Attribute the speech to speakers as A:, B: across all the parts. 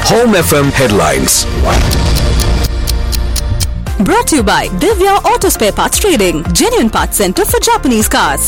A: Home FM headlines.
B: Brought to you by Divya Auto Spare Parts Trading, genuine parts center for Japanese cars.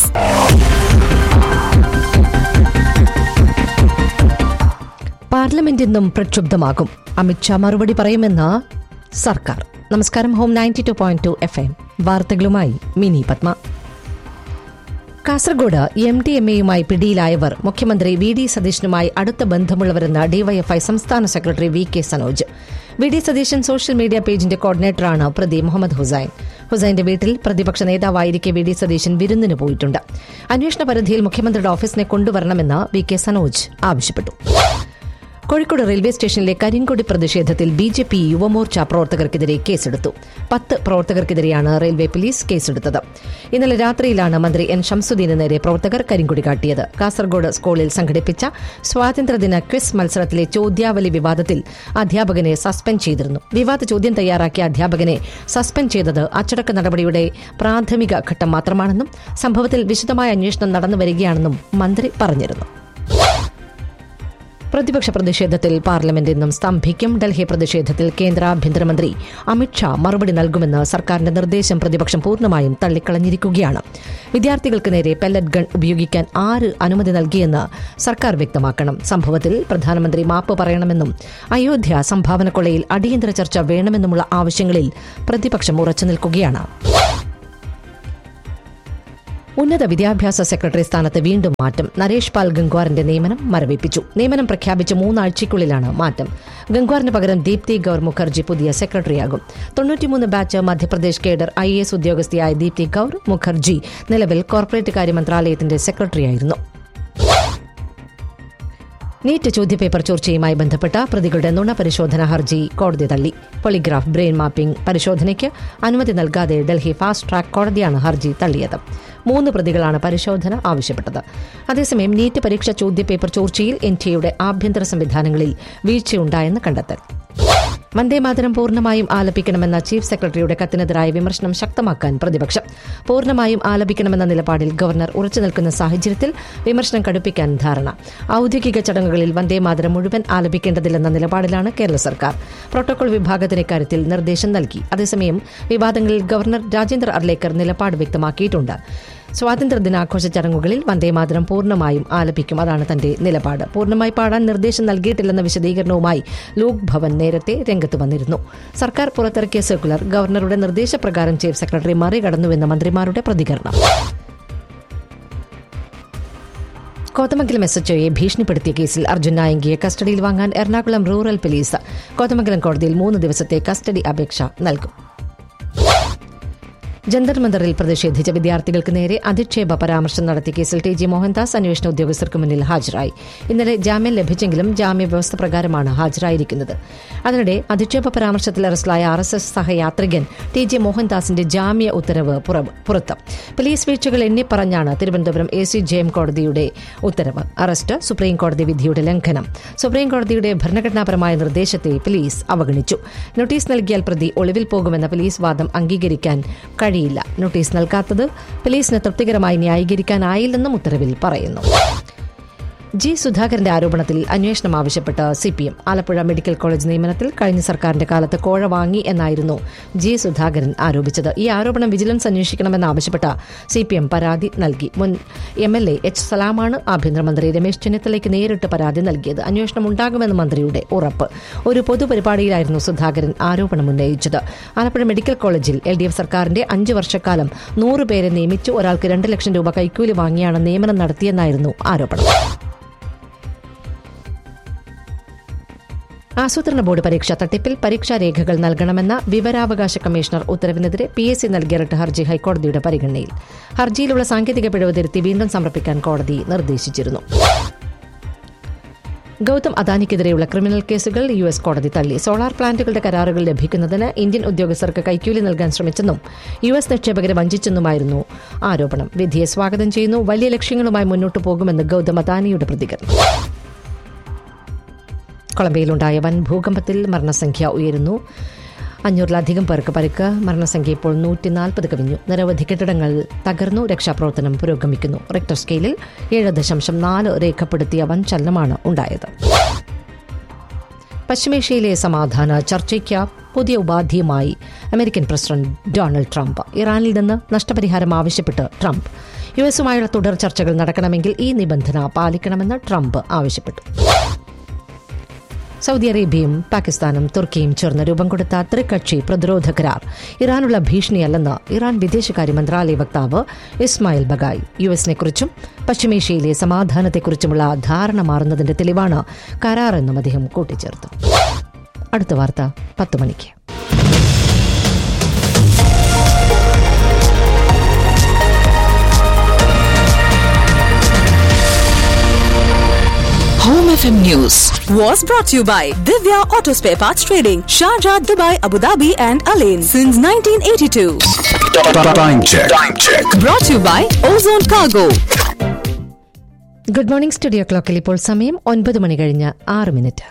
C: Parliament ഇന്നും പ്രക്ഷുബ്ധമാകും അമിത്ഷാ മറുപടി പറയുമെന്ന് സർക്കാർ നമസ്കാരം home ninety two point two F M വാർത്തകളുമായി Mini Padma Kasaragod M D M എയുമായി പിടിയിലായവർ മുഖ്യമന്ത്രി വി ഡി സതീശനുമായി അടുത്ത ബന്ധമുള്ളവരെന്ന് ഡിവൈഎഫ്ഐ സംസ്ഥാന സെക്രട്ടറി V K Sanoj V D Satheesan social media പേജിന്റെ കോർഡിനേറ്ററാണ് പ്രതി മുഹമ്മദ് ഹുസൈൻ ഹുസൈന്റെ വീട്ടിൽ പ്രതിപക്ഷ നേതാവായിരിക്കെ വി ഡി സതീശൻ വിരുന്നിന് പോയിട്ടുണ്ട് അന്വേഷണ പരിധിയിൽ മുഖ്യമന്ത്രിയുടെ ഓഫീസിനെ കൊണ്ടുവരണമെന്ന് വി കെ സനോജ് ആവശ്യപ്പെട്ടു കോഴിക്കോട് റെയിൽവേ സ്റ്റേഷനിലെ കരിങ്കൊടി പ്രതിഷേധത്തിൽ ബി ജെ പി യുവമോർച്ച പ്രവർത്തകർക്കെതിരെ കേസെടുത്തു പത്ത് പ്രവർത്തകർക്കെതിരെയാണ് റെയിൽവേ പോലീസ് കേസെടുത്തത് ഇന്നലെ രാത്രിയിലാണ് മന്ത്രി എൻ ഷംസുദ്ദീന് നേരെ പ്രവർത്തകർ കരിങ്കൊടി കാട്ടിയത് കാസർഗോഡ് സ്കൂളിൽ സംഘടിപ്പിച്ച സ്വാതന്ത്ര്യദിന ക്വിസ് മത്സരത്തിലെ ചോദ്യാവലി വിവാദത്തിൽ അധ്യാപകനെ സസ്പെൻഡ് ചെയ്തിരുന്നു വിവാദ ചോദ്യം തയ്യാറാക്കിയ അധ്യാപകനെ സസ്പെൻഡ് ചെയ്തത് അച്ചടക്ക നടപടിയുടെ പ്രാഥമിക ഘട്ടം മാത്രമാണെന്നും സംഭവത്തിൽ വിശദമായ അന്വേഷണം നടന്നുവരികയാണെന്നും മന്ത്രി പറഞ്ഞിരുന്നു പ്രതിപക്ഷ പ്രതിഷേധത്തിൽ പാർലമെന്റ് ഇന്നും സ്തംഭിക്കും ഡൽഹി പ്രതിഷേധത്തിൽ കേന്ദ്ര ആഭ്യന്തരമന്ത്രി അമിത്ഷാ മറുപടി നൽകുമെന്ന് സർക്കാരിന്റെ നിർദ്ദേശം പ്രതിപക്ഷം പൂർണ്ണമായും തള്ളിക്കളഞ്ഞിരിക്കുകയാണ് വിദ്യാർത്ഥികൾക്ക് നേരെ പെല്ലറ്റ് ഗൺ ഉപയോഗിക്കാൻ ആര് അനുമതി നൽകിയെന്ന് സർക്കാർ വ്യക്തമാക്കണം സംഭവത്തിൽ പ്രധാനമന്ത്രി മാപ്പ് പറയണമെന്നും അയോധ്യ സംഭാവന കൊള്ളയിൽ അടിയന്തര ചർച്ച വേണമെന്നുമുള്ള ആവശ്യങ്ങളിൽ പ്രതിപക്ഷം ഉറച്ചു നിൽക്കുകയാണ് ഉന്നത വിദ്യാഭ്യാസ സെക്രട്ടറി സ്ഥാനത്ത് വീണ്ടും മാറ്റം നരേഷ് പാൽ ഗംഗ്വാറിന്റെ നിയമനം മരവിപ്പിച്ചു നിയമനം പ്രഖ്യാപിച്ച മൂന്നാഴ്ചയ്ക്കുള്ളിലാണ് മാറ്റം ഗംഗ്വാറിന് പകരം ദീപ്തി ഗൌർ മുഖർജി പുതിയ സെക്രട്ടറിയാകും തൊണ്ണൂറ്റിമൂന്ന് batch Madhya Pradesh cadre I S ഉദ്യോഗസ്ഥയായ ദീപ്തി ഗൌർ മുഖർജി നിലവിൽ കോർപ്പറേറ്റ് കാര്യ മന്ത്രാലയത്തിന്റെ സെക്രട്ടറിയായിരുന്നു നീറ്റ് ചോദ്യപേപ്പർ ചോർച്ചയുമായി ബന്ധപ്പെട്ട പ്രതികളുടെ നുണ പരിശോധന ഹർജി കോടതി തള്ളി പോളിഗ്രാഫ് ബ്രെയിൻ മാപ്പിംഗ് പരിശോധനയ്ക്ക് അനുമതി നൽകാതെ ഡൽഹി ഫാസ്റ്റ് ട്രാക്ക് കോടതിയാണ് ഹർജി തള്ളിയത് മൂന്ന് പ്രതികളാണ് പരിശോധന ആവശ്യപ്പെട്ടത് അതേസമയം നീറ്റ് പരീക്ഷ ചോദ്യപേപ്പർ ചോർച്ചയിൽ എൻ ടി എയുടെ ആഭ്യന്തര സംവിധാനങ്ങളിൽ വീഴ്ചയുണ്ടായെന്ന് കണ്ടെത്തൽ വന്ദേമാതരം പൂർണ്ണമായും ആലപിക്കണമെന്ന ചീഫ് സെക്രട്ടറിയുടെ കത്തിനെതിരായ വിമർശനം ശക്തമാക്കാൻ പ്രതിപക്ഷം പൂർണ്ണമായും ആലപിക്കണമെന്ന നിലപാടിൽ ഗവർണർ ഉറച്ചു നിൽക്കുന്ന സാഹചര്യത്തിൽ വിമർശനം കടുപ്പിക്കാൻ ധാരണ ഔദ്യോഗിക ചടങ്ങുകളിൽ വന്ദേമാതരം മുഴുവൻ ആലപിക്കേണ്ടതില്ലെന്ന നിലപാടിലാണ് കേരള സർക്കാർ പ്രോട്ടോകോൾ വിഭാഗത്തിന് ഇക്കാര്യത്തിൽ നിർദ്ദേശം നൽകി അതേസമയം വിവാദങ്ങളിൽ ഗവർണർ രാജേന്ദ്ര അർലേക്കർ നിലപാട് വ്യക്തമാക്കിയിട്ടുണ്ട് സ്വാതന്ത്ര്യ ദിനാഘോഷ ചടങ്ങുകളിൽ വന്ദേമാതരം പൂർണ്ണമായും ആലപിക്കും അതാണ് തന്റെ നിലപാട് പൂർണ്ണമായി പാടാൻ നിർദ്ദേശം നൽകിയിട്ടില്ലെന്ന വിശദീകരണവുമായി ലോക് ഭവൻ നേരത്തെ രംഗത്ത് വന്നിരുന്നു സർക്കാർ പുറത്തിറക്കിയ സർക്കുലർ ഗവർണറുടെ നിർദ്ദേശപ്രകാരം ചീഫ് സെക്രട്ടറി മറികടന്നുവെന്ന മന്ത്രിമാരുടെ പ്രതികരണം കോതമംഗലം എസ് എച്ച് ഒയെ ഭീഷണിപ്പെടുത്തിയ കേസിൽ അർജുൻ നായങ്കിയെ കസ്റ്റഡിയിൽ വാങ്ങാൻ എറണാകുളം റൂറൽ പോലീസ് കോതമംഗലം കോടതിയിൽ മൂന്ന് ദിവസത്തെ കസ്റ്റഡി അപേക്ഷ നൽകും ജന്തർ മന്ദറിൽ പ്രതിഷേധിച്ച വിദ്യാർത്ഥികൾക്ക് നേരെ അധിക്ഷേപ പരാമർശം നടത്തിയ കേസിൽ ടി ജി മോഹൻദാസ് അന്വേഷണ ഉദ്യോഗസ്ഥർക്ക് മുന്നിൽ ഹാജരായി ഇന്നലെ ജാമ്യം ലഭിച്ചെങ്കിലും ജാമ്യ വ്യവസ്ഥ പ്രകാരമാണ് ഹാജരായിരിക്കുന്നത് അതിനിടെ അധിക്ഷേപ പരാമർശത്തിൽ അറസ്റ്റിലായ ആർ എസ് എസ് സഹയാത്രികൻ ടി ജെ മോഹൻദാസിന്റെ ജാമ്യ ഉത്തരവ് പുറ- പുറത്ത് പോലീസ് വീഴ്ചകൾ എണ്ണിപ്പറഞ്ഞാണ് Thiruvananthapuram A C J M കോടതിയുടെ ഉത്തരവ് അറസ്റ്റ് സുപ്രീം കോടതി വിധിയുടെ ലംഘനം സുപ്രീം കോടതിയുടെ ഭരണഘടനാപരമായ നിർദ്ദേശത്തെ പോലീസ് അവഗണിച്ചു നോട്ടീസ് നൽകിയാൽ പ്രതി ഒളിവിൽ പോകുമെന്ന പോലീസ് വാദം അംഗീകരിക്കാൻ കഴിയില്ല നോട്ടീസ് നൽകാത്തത് പോലീസിന് തൃപ്തികരമായി ന്യായീകരിക്കാനായില്ലെന്നും ഉത്തരവിൽ പറയുന്നു ജി സുധാകരന്റെ ആരോപണത്തിൽ അന്വേഷണം ആവശ്യപ്പെട്ട് C P M Alappuzha medical college നിയമനത്തിൽ കഴിഞ്ഞ സർക്കാരിന്റെ കാലത്ത് കോഴ വാങ്ങി എന്നായിരുന്നു ജി സുധാകരൻ ആരോപിച്ചത് ഈ ആരോപണം വിജിലൻസ് അന്വേഷിക്കണമെന്നാവശ്യപ്പെട്ട സി പി എം പരാതി നൽകി മുൻ എം എൽ എ എച്ച് സലാമാണ് ആഭ്യന്തരമന്ത്രി രമേശ് ചെന്നിത്തലയ്ക്ക് നേരിട്ട് പരാതി നൽകിയത് അന്വേഷണം ഉണ്ടാകുമെന്ന് മന്ത്രിയുടെ ഉറപ്പ് ഒരു പൊതുപരിപാടിയിലായിരുന്നു സുധാകരൻ ആരോപണം ഉന്നയിച്ചത് ആലപ്പുഴ മെഡിക്കൽ കോളേജിൽ എൽ ഡി എഫ് സർക്കാരിന്റെ അഞ്ച് വർഷക്കാലം നൂറ് പേരെ നിയമിച്ചു ഒരാൾക്ക് രണ്ട് ലക്ഷം രൂപ കൈക്കൂലി വാങ്ങിയാണ് നിയമനം നടത്തിയെന്നായിരുന്നു ആരോപണം ആസൂത്രണ ബോർഡ് പരീക്ഷാ തട്ടിപ്പിൽ പരീക്ഷാ രേഖകൾ നൽകണമെന്ന വിവരാവകാശ കമ്മീഷണർ ഉത്തരവിനെതിരെ പി എസ് സി നൽകിയ റിട്ട് ഹർജി ഹൈക്കോടതിയുടെ പരിഗണനയിൽ ഹർജിയിലുള്ള സാങ്കേതിക പിഴവ് തിരുത്തി വീണ്ടും സമർപ്പിക്കാൻ കോടതി നിർദ്ദേശിച്ചിരുന്നു ഗൗതം അദാനിക്കെതിരെയുള്ള ക്രിമിനൽ കേസുകൾ യു എസ് കോടതി തള്ളി സോളാർ പ്ലാന്റുകളുടെ കരാറുകൾ ലഭിക്കുന്നതിന് ഇന്ത്യൻ ഉദ്യോഗസ്ഥർക്ക് കൈക്കൂലി നൽകാൻ ശ്രമിച്ചെന്നും യു എസ് നിക്ഷേപകരെ വഞ്ചിച്ചെന്നുമായിരുന്നു ആരോപണം വിധിയെ സ്വാഗതം ചെയ്യുന്നു വലിയ ലക്ഷ്യങ്ങളുമായി മുന്നോട്ടു പോകുമെന്ന് ഗൗതം അദാനിയുടെ പ്രതികരണം കൊളംബിയയിലുണ്ടായ വൻ ഭൂകമ്പത്തിൽ മരണസംഖ്യ ഉയരുന്നു അഞ്ഞൂറിലധികം പേർക്ക് പരിക്ക് മരണസംഖ്യ ഇപ്പോൾ നൂറ്റി നാൽപ്പത് കവിഞ്ഞു നിരവധി കെട്ടിടങ്ങൾ തകർന്നു രക്ഷാപ്രവർത്തനം പുരോഗമിക്കുന്നു റിക്ടർ സ്കെയിലിൽ ഏഴ് ദശാംശം നാല് രേഖപ്പെടുത്തിയ വൻ ചലനമാണ് ഉണ്ടായത് പശ്ചിമേഷ്യയിലെ സമാധാന ചർച്ചയ്ക്ക് പുതിയ ഉപാധിയുമായി അമേരിക്കൻ പ്രസിഡന്റ് ഡൊണാൾഡ് ട്രംപ് ഇറാനിൽ നിന്ന് നഷ്ടപരിഹാരം ആവശ്യപ്പെട്ട് ട്രംപ് യു എസുമായുള്ള തുടർ ചർച്ചകൾ നടക്കണമെങ്കിൽ ഈ നിബന്ധന പാലിക്കണമെന്ന് ട്രംപ് ആവശ്യപ്പെട്ടു സൗദി അറേബ്യയും പാകിസ്ഥാനും തുർക്കിയും ചേർന്ന് രൂപം കൊടുത്ത ത്രികക്ഷി പ്രതിരോധ കരാർ ഇറാനുള്ള ഭീഷണിയല്ലെന്ന് ഇറാൻ വിദേശകാര്യ മന്ത്രാലയ വക്താവ് ഇസ്മായിൽ ബഗായ് യു എസിനെക്കുറിച്ചും പശ്ചിമേഷ്യയിലെ സമാധാനത്തെക്കുറിച്ചുമുള്ള ധാരണ മാറുന്നതിന്റെ തെളിവാണ് കരാറെന്നും അദ്ദേഹം കൂട്ടിച്ചേർത്തു അടുത്ത വാർത്ത പത്ത് മണിക്ക്
B: Home FM News was brought to you by Divya Auto Spare Parts Trading, Sharjah, Dubai, Abu Dhabi, and Alain since 1982.
A: Time check. Time check.
B: Brought to you by Ozone Cargo.
C: Good morning studio ക്ലോക്കിൽ ഇപ്പോൾ സമയം ഒൻപത് മണി കഴിഞ്ഞ് ആറ് minute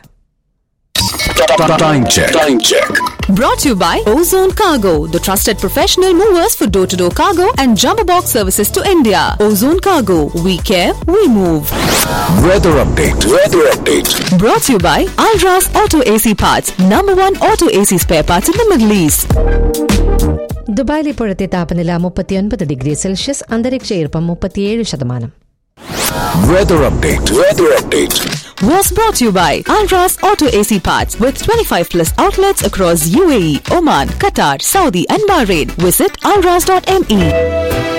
A: Time check. Time check.
B: Brought to you by Ozone Cargo, the trusted professional movers for door to door cargo and jumbo box services to India. Ozone Cargo, we care, we move.
A: Weather update. Weather update.
B: Brought to you by Alras Auto AC Parts, number one auto AC spare parts in the Middle East.
C: ദുബായിൽ ഇപ്പോഴത്തെ താപനില മുപ്പത്തിയൊൻപത് degree Celsius അന്തരീക്ഷ ഈർപ്പം മുപ്പത്തിയേഴ് ശതമാനം
A: Weather update. Weather update.
B: was brought to you by Alras Auto AC Parts with 25 plus outlets across UAE, Oman, Qatar, Saudi, and Bahrain. Visit alras.me.